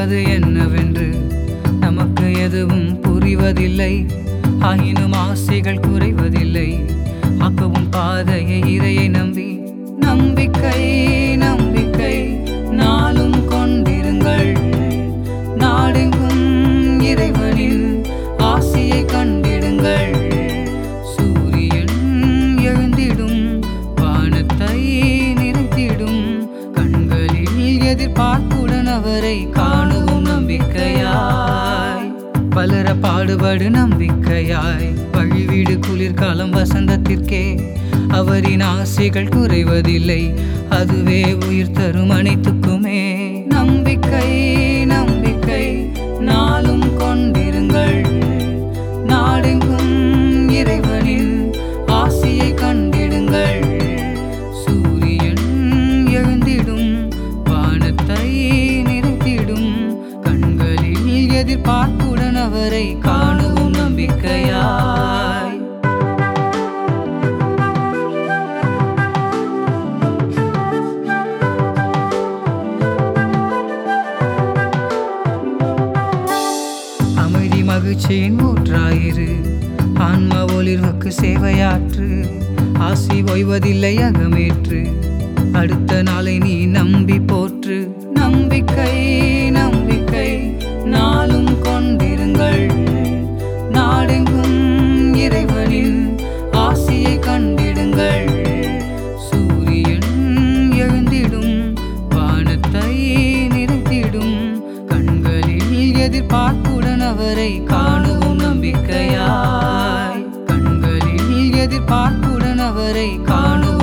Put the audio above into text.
செய்வது என்னவென்று நமக்கு எதுவும் புரிவதில்லை ஆயினும் ஆசைகள் குறைவதில்லை ஆக்கவும் பாதையை இறையை நம்பி நம்பிக்கை நம்பிக்கை நாளும் கொண்டிருங்கள் நாடெங்கும் இறைவனின் ஆசையை கண்டிடுங்கள் சூரியன் எழுந்திடும் வானத்தை நிறைத்திடும் கண்களில் எதிர்பார்ப்புடன் அவரை காணுவோம் நம்பிக்கையாய் பலர பாடுபடு நம்பிக்கையாய் வழிவீடு குளிர்காலம் வசந்தத்திற்கே அவரின் ஆசைகள் குறைவதில்லை அதுவே உயிர் தரும் அனைத்துக்குமே நம்பிக்கை நம்பிக்கை நாளும் கொண்டிருங்கள் நாடெங்கும் இறைவனின் ஆசையை கண்டிடுங்கள் சூரியன் எழுந்திடும் வானத்தை நிறைத்திடும் கண்களில் எதிர்பார்ப்புடன் அவரை காணுவோம் நம்பிக்கையாய் அமைதி மகிழ்ச்சியின் ஊற்றாயிரு ஆன்ம ஒளிர்வுக்கு சேவையாற்று ஆசி ஓய்வதில்லை அகமேற்று அடுத்த நாளை நீ நம்பி போற்று நம்பிக்கை நம்பிக்கை நாளும் கொண்டிருங்கள் நாடெங்கும் இறைவனின் ஆசியை கண்டிடுங்கள் சூரியன் எழுந்திடும் வானத்தை நிறைத்திடும் கண்களில் எதிர்பார்ப்புடன் அவரை காணுவோம் நம்பிக்கையாய் கண்களில் எதிர்பார்ப்புடன் அவரை காணுவோம்